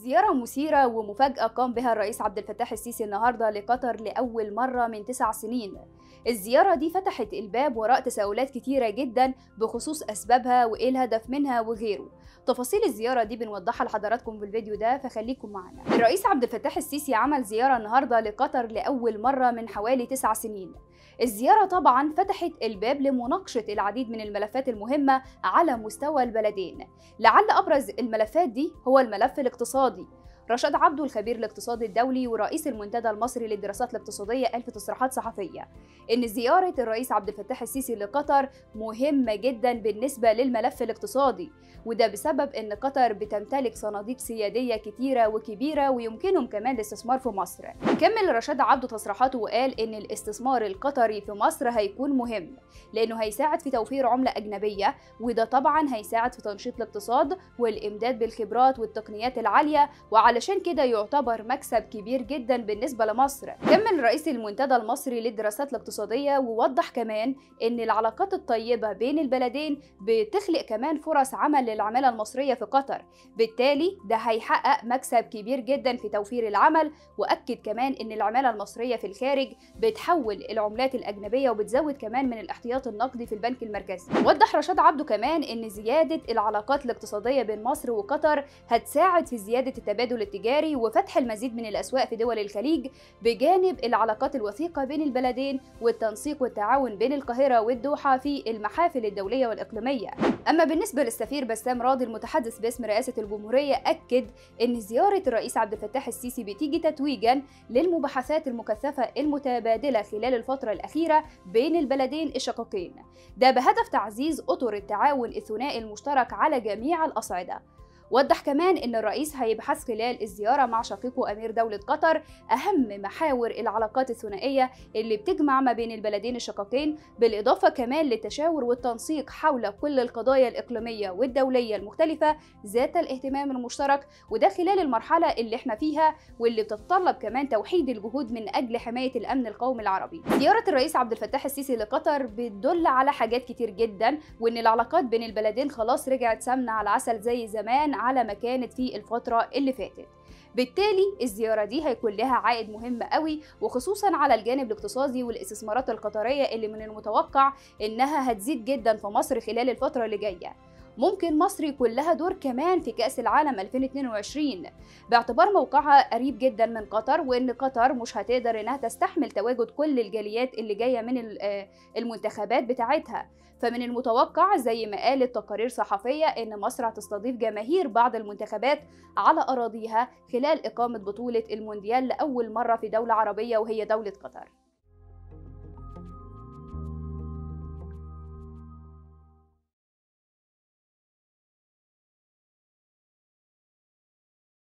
زيارة مثيرة ومفاجأة قام بها الرئيس عبد الفتاح السيسي النهاردة لقطر لأول مرة من تسع سنين الزيارة دي فتحت الباب وراء تساؤلات كتيرة جدا بخصوص أسبابها وإيه الهدف منها وغيره تفاصيل الزيارة دي بنوضحها لحضراتكم في الفيديو ده فخليكم معنا الرئيس عبد الفتاح السيسي عمل زيارة النهاردة لقطر لأول مرة من حوالي تسع سنين الزيارة طبعا فتحت الباب لمناقشة العديد من الملفات المهمة على مستوى البلدين لعل أبرز الملفات دي هو الملف الاقتصادي رشاد عبده الخبير الاقتصادي الدولي ورئيس المنتدى المصري للدراسات الاقتصادية قال في تصريحات صحفية إن زيارة الرئيس عبد الفتاح السيسي لقطر مهمة جدا بالنسبة للملف الاقتصادي وده بسبب إن قطر بتمتلك صناديق سيادية كتيرة وكبيرة ويمكنهم كمان الاستثمار في مصر كمل رشاد عبده تصريحاته وقال إن الاستثمار القطري في مصر هيكون مهم لأنه هيساعد في توفير عملة أجنبية وده طبعا هيساعد في تنشيط الاقتصاد والإمداد بالخبرات والتقنيات العالية وعلى علشان كده يعتبر مكسب كبير جدا بالنسبة لمصر كمل رئيس المنتدى المصري للدراسات الاقتصادية ووضح كمان ان العلاقات الطيبة بين البلدين بتخلق كمان فرص عمل للعمالة المصرية في قطر بالتالي ده هيحقق مكسب كبير جدا في توفير العمل واكد كمان ان العمالة المصرية في الخارج بتحول العملات الاجنبية وبتزود كمان من الاحتياط النقدي في البنك المركزي وضح رشاد عبده كمان ان زيادة العلاقات الاقتصادية بين مصر وقطر هتساعد في زيادة التبادل التجاري وفتح المزيد من الأسواق في دول الخليج بجانب العلاقات الوثيقة بين البلدين والتنسيق والتعاون بين القاهرة والدوحة في المحافل الدولية والإقليمية أما بالنسبة للسفير بسام راضي المتحدث باسم رئاسة الجمهورية أكد أن زيارة الرئيس عبد الفتاح السيسي بتيجي تتويجا للمباحثات المكثفة المتبادلة خلال الفترة الأخيرة بين البلدين الشقيقين ده بهدف تعزيز أطر التعاون الثنائي المشترك على جميع الأصعدة وضح كمان ان الرئيس هيبحث خلال الزياره مع شقيقه امير دوله قطر اهم محاور العلاقات الثنائيه اللي بتجمع ما بين البلدين الشقيقين بالاضافه كمان للتشاور والتنسيق حول كل القضايا الاقليميه والدوليه المختلفه ذات الاهتمام المشترك وده خلال المرحله اللي احنا فيها واللي بتتطلب كمان توحيد الجهود من اجل حمايه الامن القومي العربي زياره الرئيس عبد الفتاح السيسي لقطر بتدل على حاجات كتير جدا وان العلاقات بين البلدين خلاص رجعت سمنه على العسل زي زمان على ما كانت في الفترة اللي فاتت بالتالي الزيارة دي هيكون لها عائد مهم قوي وخصوصا على الجانب الاقتصادي والاستثمارات القطرية اللي من المتوقع انها هتزيد جدا في مصر خلال الفترة اللي جاية ممكن مصر يكون لها دور كمان في كأس العالم 2022 باعتبار موقعها قريب جدا من قطر وان قطر مش هتقدر انها تستحمل تواجد كل الجاليات اللي جايه من المنتخبات بتاعتها فمن المتوقع زي ما قالت تقارير صحفيه ان مصر هتستضيف جماهير بعض المنتخبات على اراضيها خلال اقامه بطوله المونديال لاول مره في دوله عربيه وهي دوله قطر